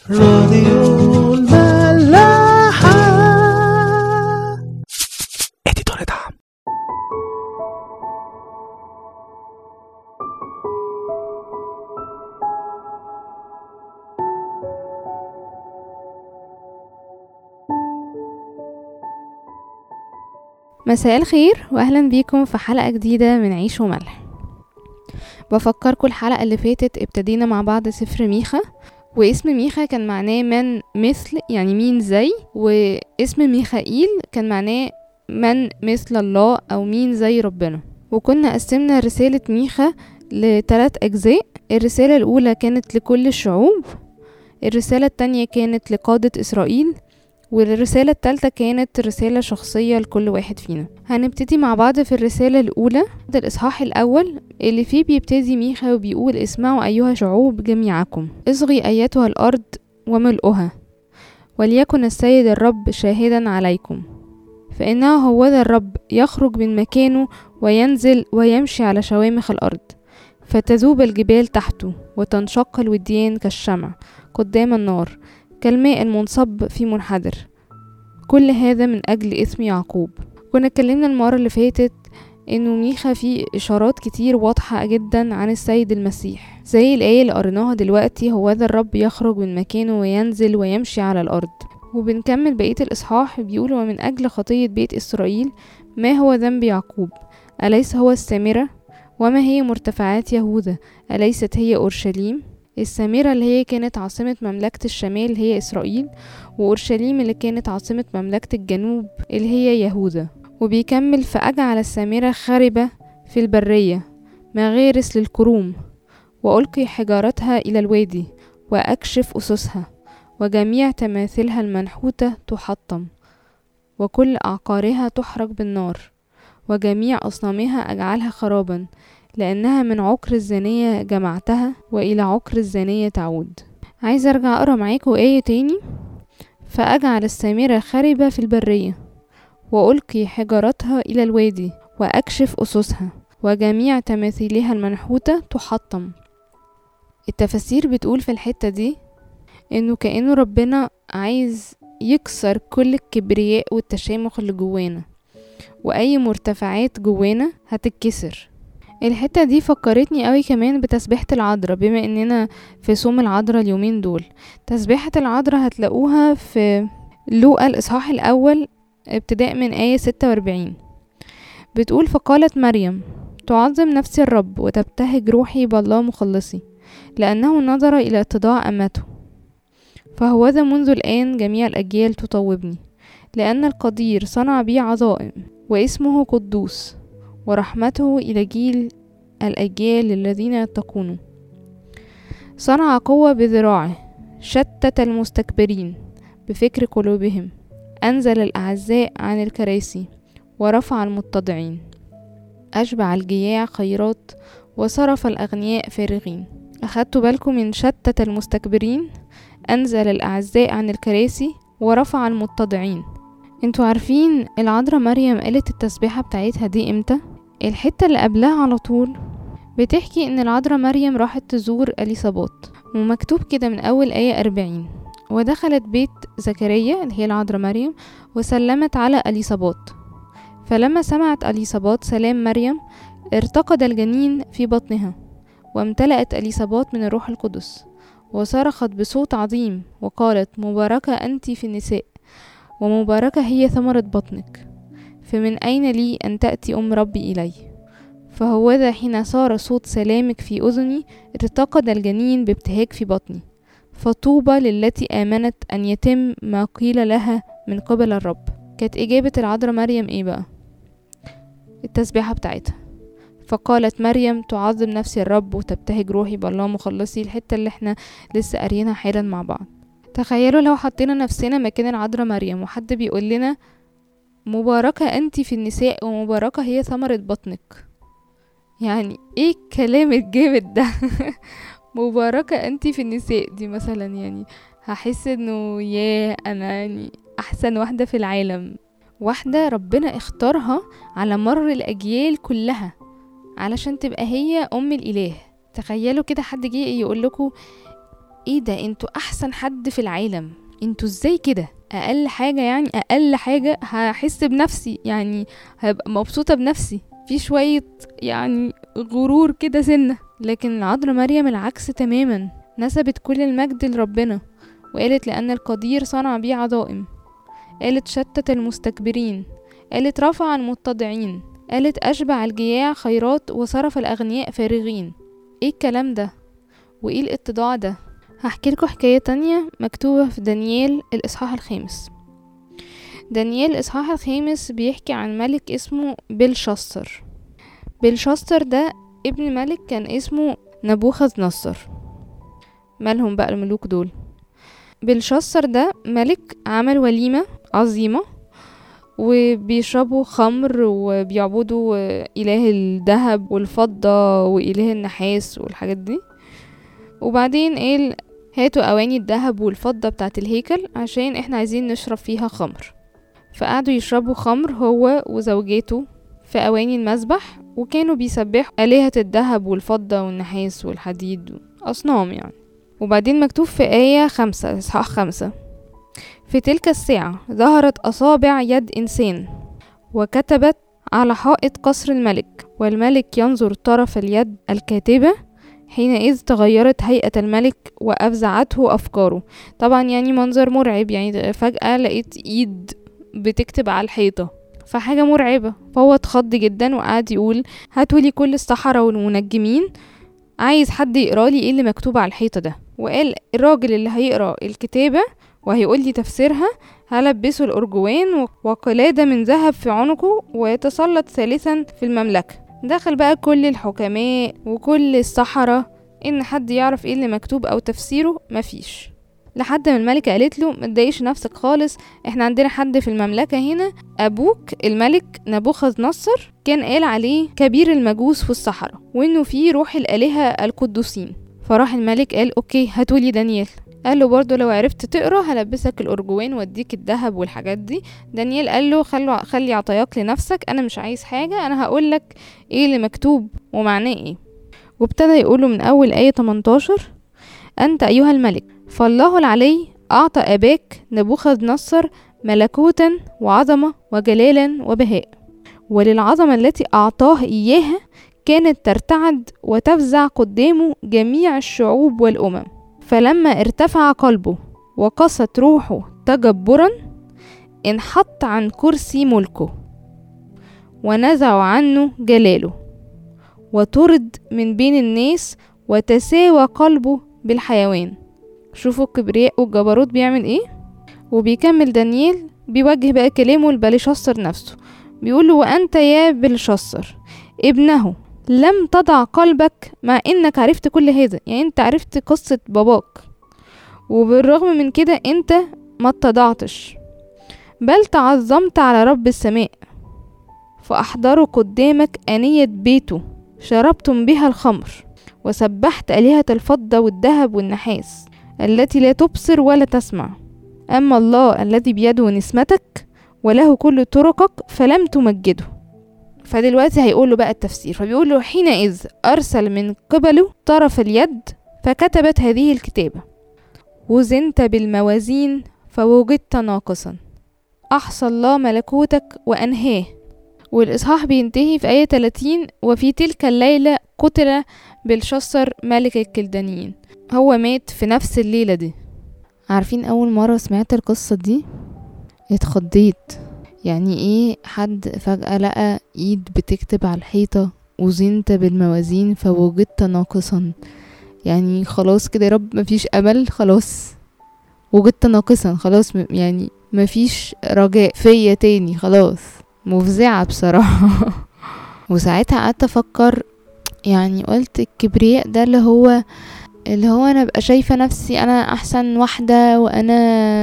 راديو الملاحة اديتور دعم مساء الخير واهلا بيكم في حلقة جديدة من عيش وملح بفكركم الحلقة اللي فاتت ابتدينا مع بعض سفر ميخا واسم ميخا كان معناه من مثل يعني مين زي واسم ميخائيل كان معناه من مثل الله او مين زي ربنا وكنا قسمنا رسالة ميخا لثلاث اجزاء الرسالة الاولى كانت لكل الشعوب الرسالة التانية كانت لقادة اسرائيل والرسالة التالتة كانت رسالة شخصية لكل واحد فينا هنبتدي مع بعض في الرسالة الأولى ده الإصحاح الأول اللي فيه بيبتدي ميخا وبيقول اسمعوا أيها شعوب جميعكم اصغي أيتها الأرض وملؤها وليكن السيد الرب شاهدا عليكم فإنه هو ذا الرب يخرج من مكانه وينزل ويمشي على شوامخ الأرض فتذوب الجبال تحته وتنشق الوديان كالشمع قدام النار كالماء المنصب في منحدر كل هذا من أجل اسم يعقوب كنا اتكلمنا المرة اللي فاتت انه ميخا فيه اشارات كتير واضحة جدا عن السيد المسيح زي الآية اللي قريناها دلوقتي هو ذا الرب يخرج من مكانه وينزل ويمشي على الأرض وبنكمل بقية الإصحاح بيقول ومن أجل خطية بيت إسرائيل ما هو ذنب يعقوب أليس هو السامرة وما هي مرتفعات يهوذا أليست هي أورشليم السامرة اللي هي كانت عاصمة مملكة الشمال هي إسرائيل وأورشليم اللي كانت عاصمة مملكة الجنوب اللي هي يهوذا وبيكمل فأجعل السامرة خربة في البرية مغارس للكروم وألقي حجارتها إلى الوادي وأكشف أسسها وجميع تماثيلها المنحوتة تحطم وكل أعقارها تحرق بالنار وجميع أصنامها أجعلها خرابا لأنها من عكر الزانية جمعتها وإلى عكر الزانية تعود عايزة أرجع أقرأ معاكم آية تاني فأجعل السامرة خربة في البرية وألقي حجارتها إلى الوادي وأكشف أسسها وجميع تماثيلها المنحوتة تحطم التفاسير بتقول في الحتة دي إنه كأنه ربنا عايز يكسر كل الكبرياء والتشامخ اللي جوانا وأي مرتفعات جوانا هتتكسر الحتة دي فكرتني قوي كمان بتسبيحة العذراء بما اننا في صوم العذراء اليومين دول تسبيحة العذراء هتلاقوها في لوقا الإصحاح الأول ابتداء من آية ستة وأربعين بتقول فقالت مريم تعظم نفسي الرب وتبتهج روحي بالله مخلصي لأنه نظر إلى اتضاع أمته فهوذا منذ الآن جميع الأجيال تطوبني لأن القدير صنع بي عظائم واسمه قدوس ورحمته إلى جيل الأجيال الذين يتقونه صنع قوة بذراعه شتت المستكبرين بفكر قلوبهم أنزل الأعزاء عن الكراسي ورفع المتضعين أشبع الجياع خيرات وصرف الأغنياء فارغين أخدتوا بالكم من شتت المستكبرين أنزل الأعزاء عن الكراسي ورفع المتضعين انتوا عارفين العذراء مريم قالت التسبيحة بتاعتها دي امتى؟ الحتة اللي قبلها على طول بتحكي ان العذراء مريم راحت تزور اليصابات ومكتوب كده من اول آية أربعين ودخلت بيت زكريا اللي هي العذراء مريم وسلمت على اليصابات فلما سمعت اليصابات سلام مريم ارتقد الجنين في بطنها وامتلأت اليصابات من الروح القدس وصرخت بصوت عظيم وقالت مباركة أنت في النساء ومباركة هي ثمرة بطنك فمن أين لي أن تأتي أم ربي إلي فهوذا حين صار صوت سلامك في أذني ارتقد الجنين بابتهاج في بطني فطوبى للتي آمنت أن يتم ما قيل لها من قبل الرب كانت إجابة العذراء مريم إيه بقى التسبيحة بتاعتها فقالت مريم تعظم نفسي الرب وتبتهج روحي بالله مخلصي الحتة اللي احنا لسه قاريينها حالا مع بعض تخيلوا لو حطينا نفسنا مكان العذراء مريم وحد بيقول لنا مباركة أنت في النساء ومباركة هي ثمرة بطنك يعني ايه الكلام الجامد ده مباركة أنت في النساء دي مثلا يعني هحس انه ياه انا يعني احسن واحدة في العالم واحدة ربنا اختارها على مر الاجيال كلها علشان تبقى هي ام الاله تخيلوا كده حد جه يقول لكم ايه ده انتوا احسن حد في العالم انتوا ازاي كده اقل حاجة يعني اقل حاجة هحس بنفسي يعني هبقى مبسوطة بنفسي في شوية يعني غرور كده سنة لكن العذراء مريم العكس تماما نسبت كل المجد لربنا وقالت لأن القدير صنع بي عظائم قالت شتت المستكبرين قالت رفع المتضعين قالت أشبع الجياع خيرات وصرف الأغنياء فارغين ايه الكلام ده وايه الاتضاع ده هحكي لكم حكاية تانية مكتوبة في دانيال الإصحاح الخامس دانيال الإصحاح الخامس بيحكي عن ملك اسمه بلشسر بلشسر ده ابن ملك كان اسمه نبوخذ نصر مالهم بقى الملوك دول بلشسر ده ملك عمل وليمة عظيمة وبيشربوا خمر وبيعبدوا إله الذهب والفضة وإله النحاس والحاجات دي وبعدين قال هاتوا أواني الذهب والفضة بتاعت الهيكل عشان احنا عايزين نشرب فيها خمر فقعدوا يشربوا خمر هو وزوجاته في أواني المذبح وكانوا بيسبحوا آلهة الذهب والفضة والنحاس والحديد أصنام يعني وبعدين مكتوب في آية خمسة إصحاح خمسة في تلك الساعة ظهرت أصابع يد إنسان وكتبت على حائط قصر الملك والملك ينظر طرف اليد الكاتبة حينئذ تغيرت هيئة الملك وأفزعته أفكاره طبعا يعني منظر مرعب يعني فجأة لقيت إيد بتكتب على الحيطة فحاجة مرعبة فهو اتخض جدا وقعد يقول هاتولي كل السحرة والمنجمين عايز حد يقرا لي ايه اللي مكتوب على الحيطة ده وقال الراجل اللي هيقرا الكتابة وهيقول لي تفسيرها هلبسه الأرجوان وقلادة من ذهب في عنقه ويتسلط ثالثا في المملكة دخل بقى كل الحكماء وكل السحرة إن حد يعرف ايه اللي مكتوب أو تفسيره مفيش لحد ما الملكة قالت له متضايقش نفسك خالص احنا عندنا حد في المملكة هنا أبوك الملك نبوخذ نصر كان قال عليه كبير المجوس والسحرة وإنه فيه روح الآلهة القدوسين فراح الملك قال أوكي هاتولي دانيال قال له برضه لو عرفت تقرا هلبسك الارجوان واديك الذهب والحاجات دي دانيال قال له خلو خلي عطاياك لنفسك انا مش عايز حاجه انا هقول لك ايه اللي مكتوب ومعناه ايه وابتدى يقوله من اول ايه 18 انت ايها الملك فالله العلي اعطى اباك نبوخذ نصر ملكوتا وعظمه وجلالا وبهاء وللعظمه التي اعطاه اياها كانت ترتعد وتفزع قدامه جميع الشعوب والامم فلما ارتفع قلبه وقست روحه تجبرا انحط عن كرسي ملكه ونزعوا عنه جلاله وطرد من بين الناس وتساوى قلبه بالحيوان شوفوا الكبرياء والجبروت بيعمل ايه وبيكمل دانيال بيوجه بقى كلامه لبلشسر نفسه بيقول وانت يا بلشسر ابنه لم تضع قلبك مع انك عرفت كل هذا يعني انت عرفت قصة باباك وبالرغم من كده انت ما اتضعتش بل تعظمت على رب السماء فأحضروا قدامك آنية بيته شربتم بها الخمر وسبحت آلهة الفضة والذهب والنحاس التي لا تبصر ولا تسمع أما الله الذي بيده نسمتك وله كل طرقك فلم تمجده فدلوقتي هيقول له بقى التفسير فبيقول له حينئذ أرسل من قبله طرف اليد فكتبت هذه الكتابة وزنت بالموازين فوجدت ناقصا أحصى الله ملكوتك وأنهاه والإصحاح بينتهي في آية 30 وفي تلك الليلة قتل بلشسر ملك الكلدانيين هو مات في نفس الليلة دي عارفين أول مرة سمعت القصة دي اتخضيت يعني ايه حد فجأة لقى ايد بتكتب على الحيطة وزنت بالموازين فوجدت ناقصا يعني خلاص كده يا رب مفيش امل خلاص وجدت ناقصا خلاص يعني مفيش رجاء فيا تاني خلاص مفزعة بصراحة وساعتها قعدت افكر يعني قلت الكبرياء ده اللي هو اللي هو انا ابقى شايفة نفسي انا احسن واحدة وانا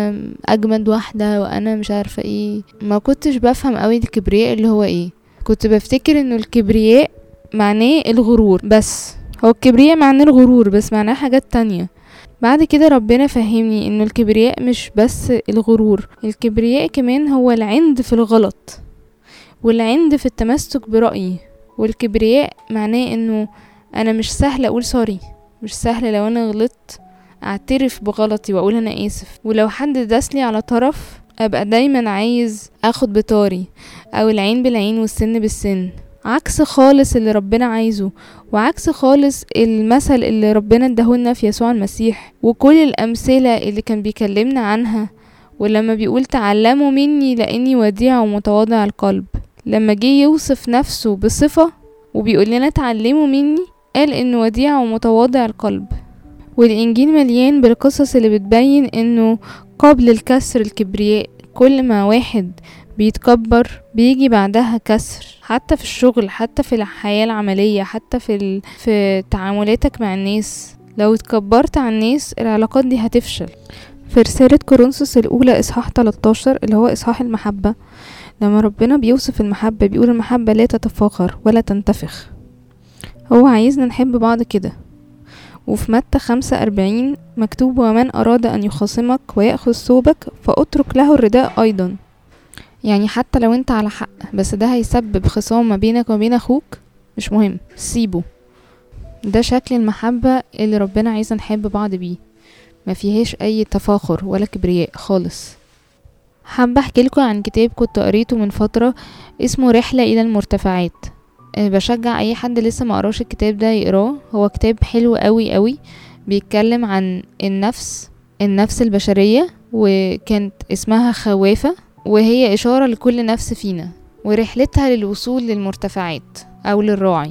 اجمد واحدة وانا مش عارفة ايه ما كنتش بفهم قوي الكبرياء اللي هو ايه كنت بفتكر انه الكبرياء معناه الغرور بس هو الكبرياء معناه الغرور بس معناه حاجات تانية بعد كده ربنا فهمني انه الكبرياء مش بس الغرور الكبرياء كمان هو العند في الغلط والعند في التمسك برأيي والكبرياء معناه انه انا مش سهل اقول سوري مش سهل لو انا غلطت اعترف بغلطي واقول انا اسف ولو حد داسلي على طرف ابقى دايما عايز اخد بطاري او العين بالعين والسن بالسن عكس خالص اللي ربنا عايزه وعكس خالص المثل اللي ربنا اداهولنا في يسوع المسيح وكل الامثله اللي كان بيكلمنا عنها ولما بيقول تعلموا مني لاني وديع ومتواضع القلب لما جه يوصف نفسه بصفه وبيقول لنا تعلموا مني قال انه وديع ومتواضع القلب والانجيل مليان بالقصص اللي بتبين انه قبل الكسر الكبرياء كل ما واحد بيتكبر بيجي بعدها كسر حتى في الشغل حتى في الحياة العملية حتى في ال... في تعاملاتك مع الناس لو اتكبرت على الناس العلاقات دي هتفشل في رسالة كورنثوس الأولى إصحاح 13 اللي هو إصحاح المحبة لما ربنا بيوصف المحبة بيقول المحبة لا تتفاخر ولا تنتفخ هو عايزنا نحب بعض كده وفي متى خمسة أربعين مكتوب ومن أراد أن يخاصمك ويأخذ ثوبك فأترك له الرداء أيضا يعني حتى لو انت على حق بس ده هيسبب خصام ما بينك وبين أخوك مش مهم سيبه ده شكل المحبة اللي ربنا عايزنا نحب بعض بيه ما فيهاش أي تفاخر ولا كبرياء خالص حابة أحكي لكم عن كتاب كنت قريته من فترة اسمه رحلة إلى المرتفعات أه بشجع أي حد لسه ما قراش الكتاب ده يقراه هو كتاب حلو قوي قوي بيتكلم عن النفس النفس البشرية وكانت اسمها خوافة وهي إشارة لكل نفس فينا ورحلتها للوصول للمرتفعات أو للراعي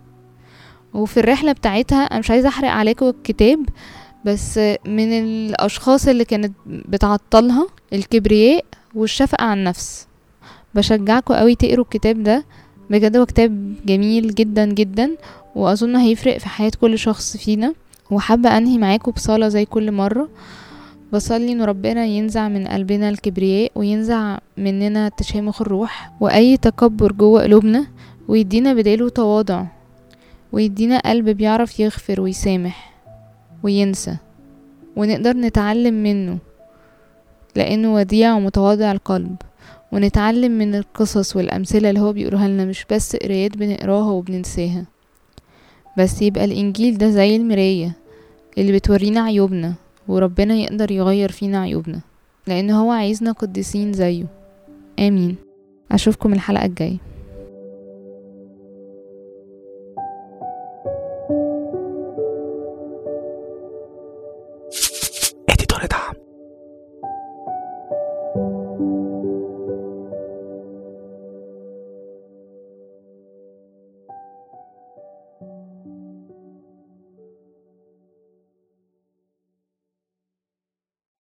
وفي الرحلة بتاعتها أنا مش عايزة أحرق عليكم الكتاب بس من الأشخاص اللي كانت بتعطلها الكبرياء والشفقة على النفس بشجعكم قوي تقروا الكتاب ده بجد هو كتاب جميل جدا جدا وأظن هيفرق في حياة كل شخص فينا وحابة أنهي معاكم بصلاة زي كل مرة بصلي ان ربنا ينزع من قلبنا الكبرياء وينزع مننا تشامخ الروح واي تكبر جوه قلوبنا ويدينا بداله تواضع ويدينا قلب بيعرف يغفر ويسامح وينسى ونقدر نتعلم منه لانه وديع ومتواضع القلب ونتعلم من القصص والامثله اللي هو بيقولها لنا مش بس قرايات بنقراها وبننساها بس يبقى الانجيل ده زي المرايه اللي بتورينا عيوبنا وربنا يقدر يغير فينا عيوبنا لان هو عايزنا قديسين زيه امين اشوفكم الحلقه الجايه